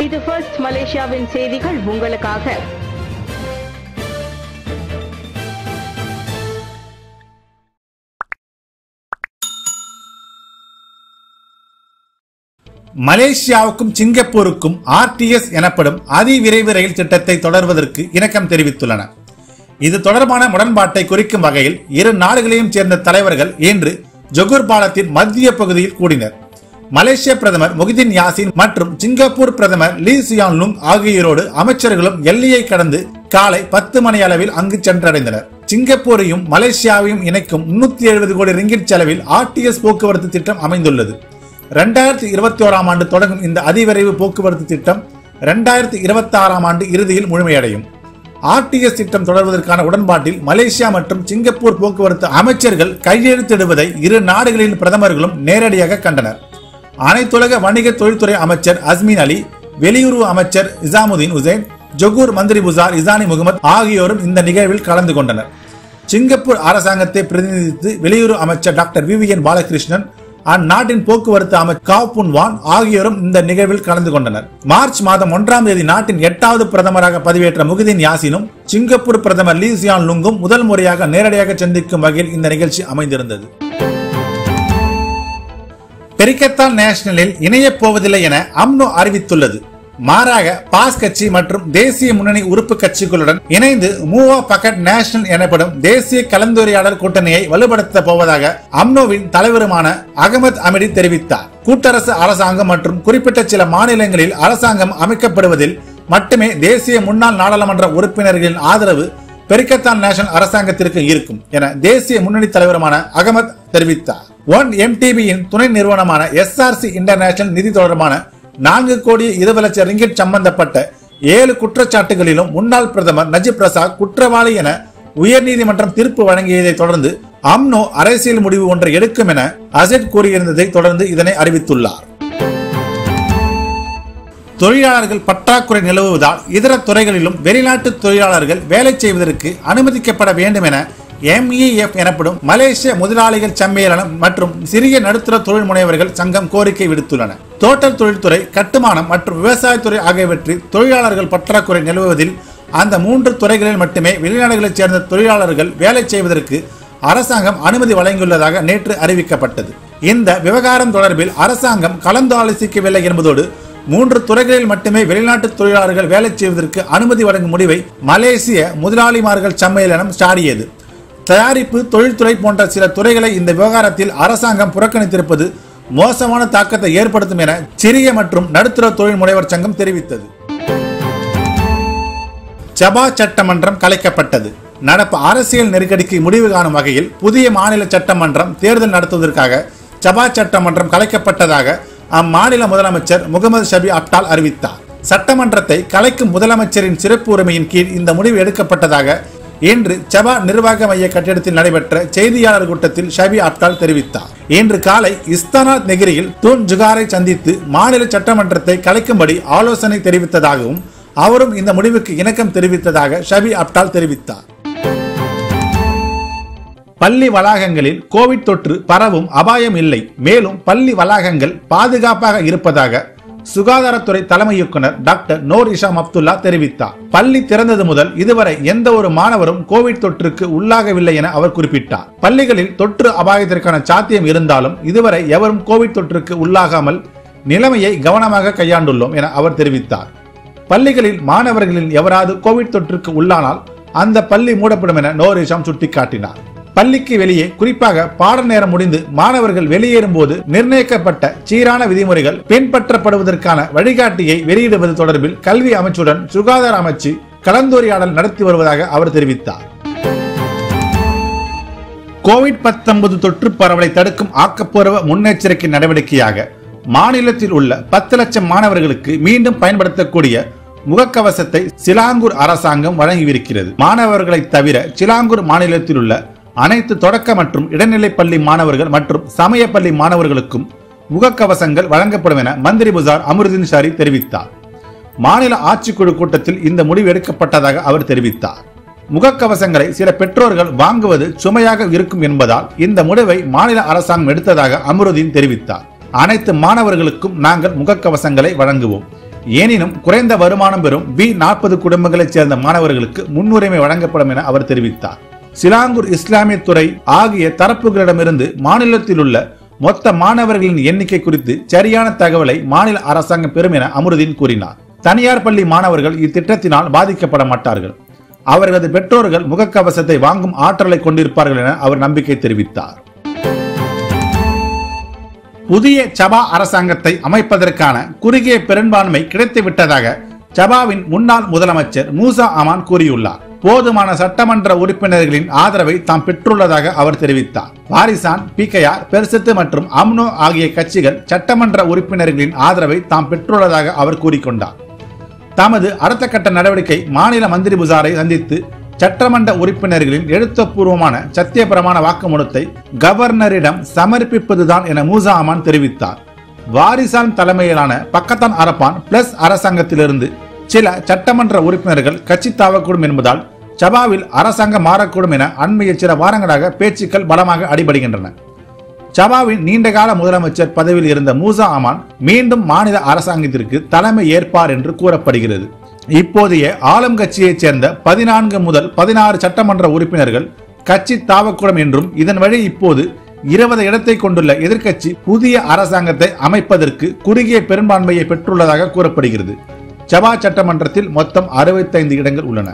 இது ஃபர்ஸ்ட் மலேசியாவின் செய்திகள் உங்களுக்காக மலேசியாவுக்கும் சிங்கப்பூருக்கும் ஆர்டிஎஸ் எனப்படும் அதிவிரைவு ரயில் திட்டத்தை தொடர்வதற்கு இணக்கம் தெரிவித்துள்ளன இது தொடர்பான முரண்பாட்டை குறிக்கும் வகையில் இரு நாடுகளையும் சேர்ந்த தலைவர்கள் இன்று ஜொகூர் பாலத்தின் மத்திய பகுதியில் கூடினர் மலேசிய பிரதமர் முகிதின் யாசின் மற்றும் சிங்கப்பூர் பிரதமர் லீ சியான் லுங் ஆகியோரோடு அமைச்சர்களும் எல்லையை கடந்து காலை பத்து மணி அளவில் அங்கு சென்றடைந்தனர் சிங்கப்பூரையும் மலேசியாவையும் இணைக்கும் முன்னூத்தி எழுபது கோடி ரிங்கிட் செலவில் ஆர்டிஎஸ் போக்குவரத்து திட்டம் அமைந்துள்ளது ரெண்டாயிரத்தி இருபத்தி ஓராம் ஆண்டு தொடங்கும் இந்த அதிவிரைவு போக்குவரத்து திட்டம் ரெண்டாயிரத்தி இருபத்தி ஆறாம் ஆண்டு இறுதியில் முழுமையடையும் ஆர்டிஎஸ் திட்டம் தொடர்வதற்கான உடன்பாட்டில் மலேசியா மற்றும் சிங்கப்பூர் போக்குவரத்து அமைச்சர்கள் கையெழுத்திடுவதை இரு நாடுகளின் பிரதமர்களும் நேரடியாக கண்டனர் அனைத்துலக வணிக தொழில்துறை அமைச்சர் அஸ்மின் அலி வெளியுறவு அமைச்சர் இசாமுதீன் உசேன் ஜொகூர் மந்திரி புசார் இசானி முகமது ஆகியோரும் இந்த நிகழ்வில் கலந்து கொண்டனர் சிங்கப்பூர் அரசாங்கத்தை பிரதிநிதித்து வெளியுறவு அமைச்சர் டாக்டர் விவிஎன் பாலகிருஷ்ணன் அந்நாட்டின் போக்குவரத்து அமைச்சர் காவ் புன் வான் ஆகியோரும் இந்த நிகழ்வில் கலந்து கொண்டனர் மார்ச் மாதம் ஒன்றாம் தேதி நாட்டின் எட்டாவது பிரதமராக பதவியேற்ற முகுதீன் யாசினும் சிங்கப்பூர் பிரதமர் லீ சியான் லுங்கும் முதல் முறையாக நேரடியாக சந்திக்கும் வகையில் இந்த நிகழ்ச்சி அமைந்திருந்தது பெரிக்கத்தான் நேஷனலில் இணையப் போவதில்லை என அம்னோ அறிவித்துள்ளது மாறாக பாஸ் கட்சி மற்றும் தேசிய முன்னணி உறுப்பு கட்சிகளுடன் இணைந்து மூவா பக்கெட் நேஷனல் எனப்படும் தேசிய கலந்துரையாடல் கூட்டணியை வலுப்படுத்த போவதாக அம்னோவின் தலைவருமான அகமது அமிடி தெரிவித்தார் கூட்டரசு அரசாங்கம் மற்றும் குறிப்பிட்ட சில மாநிலங்களில் அரசாங்கம் அமைக்கப்படுவதில் மட்டுமே தேசிய முன்னாள் நாடாளுமன்ற உறுப்பினர்களின் ஆதரவு பெரிக்கத்தான் நேஷனல் அரசாங்கத்திற்கு இருக்கும் என தேசிய முன்னணி தலைவருமான அகமத் தெரிவித்தார் ஒன் எம்டிபியின் துணை நிறுவனமான எஸ்ஆர்சி இன்டர்நேஷனல் நிதி தொடர்பான நான்கு கோடி இருபது லட்சம் ரிங்கிட் சம்பந்தப்பட்ட ஏழு குற்றச்சாட்டுகளிலும் முன்னாள் பிரதமர் நஜீப் ரசாக் குற்றவாளி என உயர்நீதிமன்றம் தீர்ப்பு வழங்கியதை தொடர்ந்து அம்னோ அரசியல் முடிவு ஒன்றை எடுக்கும் என அசெட் கூறியிருந்ததை தொடர்ந்து இதனை அறிவித்துள்ளார் தொழிலாளர்கள் பற்றாக்குறை நிலவுவதால் இதர துறைகளிலும் வெளிநாட்டு தொழிலாளர்கள் வேலை செய்வதற்கு அனுமதிக்கப்பட வேண்டும் என எம்இஎஃப் எனப்படும் மலேசிய முதலாளிகள் சம்மேளனம் மற்றும் சிறிய நடுத்தர தொழில் முனைவர்கள் சங்கம் கோரிக்கை விடுத்துள்ளன தோட்டல் தொழில்துறை கட்டுமானம் மற்றும் விவசாயத்துறை ஆகியவற்றில் தொழிலாளர்கள் பற்றாக்குறை நிலவுவதில் அந்த மூன்று துறைகளில் மட்டுமே வெளிநாடுகளைச் சேர்ந்த தொழிலாளர்கள் வேலை செய்வதற்கு அரசாங்கம் அனுமதி வழங்கியுள்ளதாக நேற்று அறிவிக்கப்பட்டது இந்த விவகாரம் தொடர்பில் அரசாங்கம் கலந்தாலோசிக்கவில்லை என்பதோடு மூன்று துறைகளில் மட்டுமே வெளிநாட்டு தொழிலாளர்கள் வேலை செய்வதற்கு அனுமதி வழங்கும் முடிவை மலேசிய முதலாளிமார்கள் சம்மேளனம் சாடியது தயாரிப்பு தொழில்துறை போன்ற சில துறைகளை இந்த விவகாரத்தில் அரசாங்கம் புறக்கணித்திருப்பது மோசமான தாக்கத்தை ஏற்படுத்தும் என சிறிய மற்றும் நடுத்தர தொழில் முனைவர் சங்கம் தெரிவித்தது ஜபா சட்டமன்றம் கலைக்கப்பட்டது நடப்பு அரசியல் நெருக்கடிக்கு முடிவு காணும் வகையில் புதிய மாநில சட்டமன்றம் தேர்தல் நடத்துவதற்காக ஜபா சட்டமன்றம் கலைக்கப்பட்டதாக அம்மாநில முதலமைச்சர் முகமது ஷபி அப்டால் அறிவித்தார் சட்டமன்றத்தை கலைக்கும் முதலமைச்சரின் சிறப்பு உரிமையின் கீழ் இந்த முடிவு எடுக்கப்பட்டதாக இன்று ஜபா நிர்வாக மைய கட்டிடத்தில் நடைபெற்ற செய்தியாளர் கூட்டத்தில் ஷபி அப்டால் தெரிவித்தார் இன்று காலை இஸ்தானா நெகிரியில் தூன் ஜுகாரை சந்தித்து மாநில சட்டமன்றத்தை கலைக்கும்படி ஆலோசனை தெரிவித்ததாகவும் அவரும் இந்த முடிவுக்கு இணக்கம் தெரிவித்ததாக ஷபி அப்டால் தெரிவித்தார் பள்ளி வளாகங்களில் கோவிட் தொற்று பரவும் அபாயம் இல்லை மேலும் பள்ளி வளாகங்கள் பாதுகாப்பாக இருப்பதாக சுகாதாரத்துறை தலைமை இயக்குனர் டாக்டர் நோர் இஷாம் அப்துல்லா தெரிவித்தார் பள்ளி திறந்தது முதல் இதுவரை எந்த ஒரு மாணவரும் கோவிட் தொற்றுக்கு உள்ளாகவில்லை என அவர் குறிப்பிட்டார் பள்ளிகளில் தொற்று அபாயத்திற்கான சாத்தியம் இருந்தாலும் இதுவரை எவரும் கோவிட் தொற்றுக்கு உள்ளாகாமல் நிலைமையை கவனமாக கையாண்டுள்ளோம் என அவர் தெரிவித்தார் பள்ளிகளில் மாணவர்களில் எவராது கோவிட் தொற்றுக்கு உள்ளானால் அந்த பள்ளி மூடப்படும் என நோர் இஷாம் சுட்டிக்காட்டினார் பள்ளிக்கு வெளியே குறிப்பாக பாட நேரம் முடிந்து மாணவர்கள் வெளியேறும் போது நிர்ணயிக்கப்பட்ட சீரான விதிமுறைகள் பின்பற்றப்படுவதற்கான வழிகாட்டியை வெளியிடுவது தொடர்பில் கல்வி அமைச்சுடன் சுகாதார அமைச்சு கலந்துரையாடல் நடத்தி வருவதாக அவர் தெரிவித்தார் கோவிட் பத்தொன்பது தொற்று பரவலை தடுக்கும் ஆக்கப்பூர்வ முன்னெச்சரிக்கை நடவடிக்கையாக மாநிலத்தில் உள்ள பத்து லட்சம் மாணவர்களுக்கு மீண்டும் பயன்படுத்தக்கூடிய முகக்கவசத்தை சிலாங்கூர் அரசாங்கம் வழங்கியிருக்கிறது மாணவர்களை தவிர சிலாங்கூர் மாநிலத்தில் உள்ள அனைத்து தொடக்க மற்றும் இடைநிலை பள்ளி மாணவர்கள் மற்றும் சமய பள்ளி மாணவர்களுக்கும் முகக்கவசங்கள் வழங்கப்படும் என மந்திரி புசார் அமருதீன் ஷாரி தெரிவித்தார் மாநில ஆட்சிக்குழு கூட்டத்தில் இந்த முடிவு எடுக்கப்பட்டதாக அவர் தெரிவித்தார் முகக்கவசங்களை சில பெற்றோர்கள் வாங்குவது சுமையாக இருக்கும் என்பதால் இந்த முடிவை மாநில அரசாங்கம் எடுத்ததாக அமருதீன் தெரிவித்தார் அனைத்து மாணவர்களுக்கும் நாங்கள் முகக்கவசங்களை வழங்குவோம் எனினும் குறைந்த வருமானம் பெறும் பி நாற்பது குடும்பங்களைச் சேர்ந்த மாணவர்களுக்கு முன்னுரிமை வழங்கப்படும் என அவர் தெரிவித்தார் சிலாங்கூர் இஸ்லாமிய துறை ஆகிய தரப்புகளிடமிருந்து மாநிலத்தில் உள்ள மொத்த மாணவர்களின் எண்ணிக்கை குறித்து சரியான தகவலை மாநில அரசாங்கம் பெறும் என அமருதீன் கூறினார் தனியார் பள்ளி மாணவர்கள் இத்திட்டத்தினால் பாதிக்கப்பட மாட்டார்கள் அவர்களது பெற்றோர்கள் முகக்கவசத்தை வாங்கும் ஆற்றலை கொண்டிருப்பார்கள் என அவர் நம்பிக்கை தெரிவித்தார் புதிய சபா அரசாங்கத்தை அமைப்பதற்கான குறுகிய பெரும்பான்மை கிடைத்துவிட்டதாக சபாவின் முன்னாள் முதலமைச்சர் மூசா அமான் கூறியுள்ளார் போதுமான சட்டமன்ற உறுப்பினர்களின் ஆதரவை தாம் பெற்றுள்ளதாக அவர் தெரிவித்தார் வாரிசான் பிகைஆர் பெர்சத்து மற்றும் அம்னோ ஆகிய கட்சிகள் சட்டமன்ற உறுப்பினர்களின் ஆதரவை தாம் பெற்றுள்ளதாக அவர் கூறிக்கொண்டார் தமது அடுத்த கட்ட நடவடிக்கை மாநில மந்திரி புசாரை சந்தித்து சட்டமன்ற உறுப்பினர்களின் எழுத்துப்பூர்வமான சத்தியபிரமாண வாக்குமூலத்தை கவர்னரிடம் சமர்ப்பிப்பதுதான் என மூசா அமான் தெரிவித்தார் வாரிசான் தலைமையிலான பக்கத்தான் அரப்பான் பிளஸ் அரசாங்கத்திலிருந்து சில சட்டமன்ற உறுப்பினர்கள் கட்சி தாவக்கூடும் என்பதால் சபாவில் அரசாங்கம் மாறக்கூடும் என அண்மைய சில வாரங்களாக பேச்சுக்கள் பலமாக அடிபடுகின்றன சபாவின் நீண்டகால முதலமைச்சர் பதவியில் இருந்த மூசா அமான் மீண்டும் மாநில அரசாங்கத்திற்கு தலைமை ஏற்பார் என்று கூறப்படுகிறது இப்போதைய ஆளும் கட்சியைச் சேர்ந்த பதினான்கு முதல் பதினாறு சட்டமன்ற உறுப்பினர்கள் கட்சி தாவக்கூடும் என்றும் இதன் வழி இப்போது இருபது இடத்தை கொண்டுள்ள எதிர்க்கட்சி புதிய அரசாங்கத்தை அமைப்பதற்கு குறுகிய பெரும்பான்மையை பெற்றுள்ளதாக கூறப்படுகிறது சபா சட்டமன்றத்தில் மொத்தம் அறுபத்தைந்து இடங்கள் உள்ளன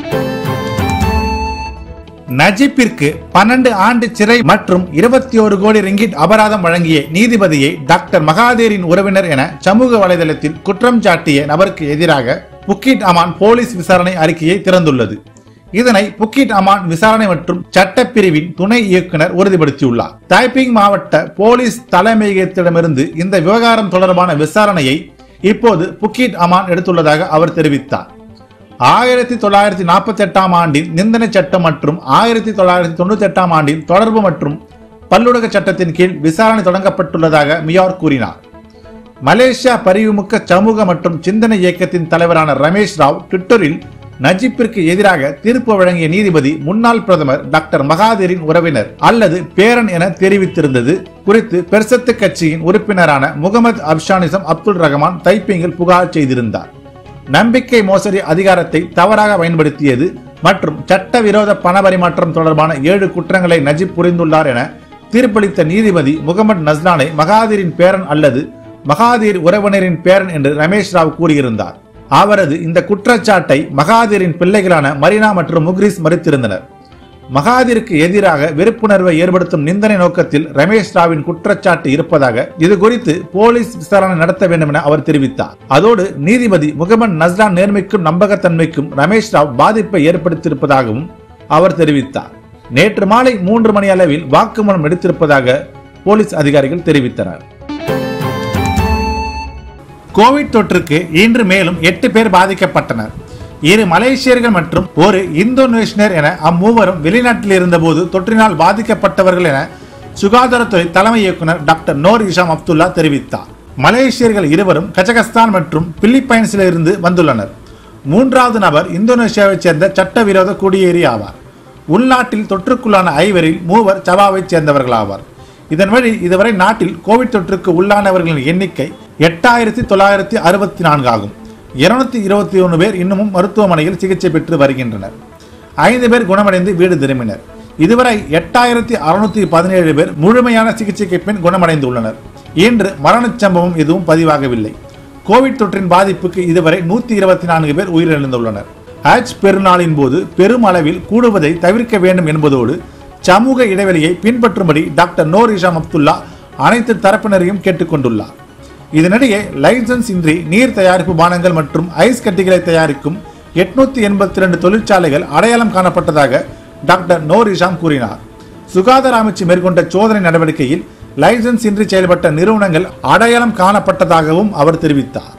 நஜிப்பிற்கு பன்னெண்டு ஆண்டு சிறை மற்றும் இருபத்தி ஒரு கோடி ரிங்கிட் அபராதம் வழங்கிய நீதிபதியை டாக்டர் மகாதேரின் உறவினர் என சமூக வலைதளத்தில் குற்றம் சாட்டிய நபருக்கு எதிராக புக்கிட் அமான் போலீஸ் விசாரணை அறிக்கையை திறந்துள்ளது இதனை புக்கிட் அமான் விசாரணை மற்றும் சட்டப்பிரிவின் துணை இயக்குனர் உறுதிப்படுத்தியுள்ளார் டைப்பிங் மாவட்ட போலீஸ் தலைமையகத்திடமிருந்து இந்த விவகாரம் தொடர்பான விசாரணையை இப்போது புக்கிட் அமான் எடுத்துள்ளதாக அவர் தெரிவித்தார் ஆயிரத்தி தொள்ளாயிரத்தி நாற்பத்தி எட்டாம் ஆண்டின் நிந்தனை சட்டம் மற்றும் ஆயிரத்தி தொள்ளாயிரத்தி தொண்ணூத்தி எட்டாம் ஆண்டின் தொடர்பு மற்றும் பல்லுலக சட்டத்தின் கீழ் விசாரணை தொடங்கப்பட்டுள்ளதாக மியார் கூறினார் மலேசியா பரிவுமிக்க சமூக மற்றும் சிந்தனை இயக்கத்தின் தலைவரான ரமேஷ் ராவ் ட்விட்டரில் நஜிப்பிற்கு எதிராக தீர்ப்பு வழங்கிய நீதிபதி முன்னாள் பிரதமர் டாக்டர் மகாதேரின் உறவினர் அல்லது பேரன் என தெரிவித்திருந்தது குறித்து பெர்சத்து கட்சியின் உறுப்பினரான முகமது அப்ஷானிசம் அப்துல் ரஹ்மான் தைப்பிங்கில் புகார் செய்திருந்தார் நம்பிக்கை மோசடி அதிகாரத்தை தவறாக பயன்படுத்தியது மற்றும் சட்டவிரோத பண பரிமாற்றம் தொடர்பான ஏழு குற்றங்களை நஜிப் புரிந்துள்ளார் என தீர்ப்பளித்த நீதிபதி முகமது நஸ்லானை மகாதீரின் பேரன் அல்லது மகாதீர் உறவினரின் பேரன் என்று ரமேஷ் ராவ் கூறியிருந்தார் அவரது இந்த குற்றச்சாட்டை மகாதீரின் பிள்ளைகளான மரினா மற்றும் முக்ரிஸ் மறுத்திருந்தனர் மகாதீருக்கு எதிராக வெறுப்புணர்வை ஏற்படுத்தும் நிந்தனை நோக்கத்தில் ரமேஷ் ராவின் குற்றச்சாட்டு இருப்பதாக இது குறித்து போலீஸ் விசாரணை நடத்த வேண்டும் என அவர் தெரிவித்தார் அதோடு நீதிபதி முகமது நஸ்லான் நேர்மைக்கும் நம்பகத்தன்மைக்கும் ரமேஷ் ராவ் பாதிப்பை ஏற்படுத்தியிருப்பதாகவும் அவர் தெரிவித்தார் நேற்று மாலை மூன்று மணி அளவில் வாக்குமூலம் எடுத்திருப்பதாக போலீஸ் அதிகாரிகள் தெரிவித்தனர் கோவிட் தொற்றுக்கு இன்று மேலும் எட்டு பேர் பாதிக்கப்பட்டனர் இரு மலேசியர்கள் மற்றும் ஒரு இந்தோனேஷியர் என அம்மூவரும் வெளிநாட்டில் இருந்தபோது தொற்றினால் பாதிக்கப்பட்டவர்கள் என சுகாதாரத்துறை தலைமை இயக்குனர் டாக்டர் நோர் இஷாம் அப்துல்லா தெரிவித்தார் மலேசியர்கள் இருவரும் கஜகஸ்தான் மற்றும் பிலிப்பைன்ஸில் இருந்து வந்துள்ளனர் மூன்றாவது நபர் இந்தோனேஷியாவைச் சேர்ந்த சட்டவிரோத குடியேறி ஆவார் உள்நாட்டில் தொற்றுக்குள்ளான ஐவரில் மூவர் சபாவைச் சேர்ந்தவர்கள் ஆவார் இதன் வழி இதுவரை நாட்டில் கோவிட் தொற்றுக்கு உள்ளானவர்களின் எண்ணிக்கை எட்டாயிரத்தி தொள்ளாயிரத்தி அறுபத்தி நான்கு ஆகும் இருநூத்தி இருபத்தி ஒன்று பேர் இன்னமும் மருத்துவமனையில் சிகிச்சை பெற்று வருகின்றனர் ஐந்து பேர் குணமடைந்து வீடு திரும்பினர் இதுவரை எட்டாயிரத்தி அறுநூத்தி பதினேழு பேர் முழுமையான சிகிச்சைக்கு பின் குணமடைந்துள்ளனர் இன்று மரணச் சம்பவம் எதுவும் பதிவாகவில்லை கோவிட் தொற்றின் பாதிப்புக்கு இதுவரை நூத்தி இருபத்தி நான்கு பேர் உயிரிழந்துள்ளனர் ஹஜ் பெருநாளின் போது பெரும் அளவில் கூடுவதை தவிர்க்க வேண்டும் என்பதோடு சமூக இடைவெளியை பின்பற்றும்படி டாக்டர் நோர் இஷாம் அப்துல்லா அனைத்து தரப்பினரையும் கேட்டுக்கொண்டுள்ளார் இதனிடையே லைசன்ஸ் இன்றி நீர் தயாரிப்பு பானங்கள் மற்றும் ஐஸ் கட்டிகளை தயாரிக்கும் எட்நூத்தி எண்பத்தி ரெண்டு தொழிற்சாலைகள் அடையாளம் காணப்பட்டதாக டாக்டர் நோர் இஷாம் கூறினார் சுகாதார அமைச்சு மேற்கொண்ட சோதனை நடவடிக்கையில் லைசன்ஸ் இன்றி செயல்பட்ட நிறுவனங்கள் அடையாளம் காணப்பட்டதாகவும் அவர் தெரிவித்தார்